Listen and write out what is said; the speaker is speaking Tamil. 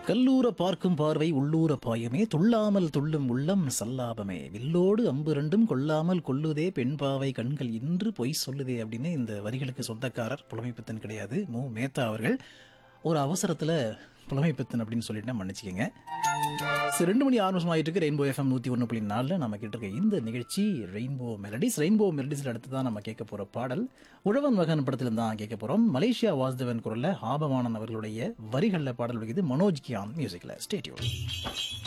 கல்லூர பார்க்கும் பார்வை உள்ளூர பாயமே துள்ளாமல் துள்ளும் உள்ளம் சல்லாபமே வில்லோடு அம்பு ரெண்டும் கொள்ளாமல் கொல்லுதே பெண் பாவை கண்கள் இன்று பொய் சொல்லுதே அப்படின்னு இந்த வரிகளுக்கு சொந்தக்காரர் புலமைப்பித்தன் கிடையாது மு மேத்தா அவர்கள் ஒரு அவசரத்தில் புலமைப்பித்தன் அப்படின்னு சொல்லிட்டு மன்னிச்சுக்கோங்க சரி ரெண்டு மணி ஆறு நிமிஷம் ஆயிட்டு இருக்கு ரெயின்போ எஃப்எம் நூற்றி ஒன்று புள்ளி நாலில் நம்ம கிட்ட இருக்க இந்த நிகழ்ச்சி ரெயின்போ மெலடிஸ் ரெயின்போ மெலடிஸில் அடுத்து தான் நம்ம கேட்க போகிற பாடல் உழவன் மகன் படத்தில் தான் கேட்க போகிறோம் மலேசியா வாசுதேவன் குரலில் ஆபவானன் அவர்களுடைய வரிகளில் பாடல் வகிது மனோஜ் கியான் மியூசிக்கில் ஸ்டேட்யூன்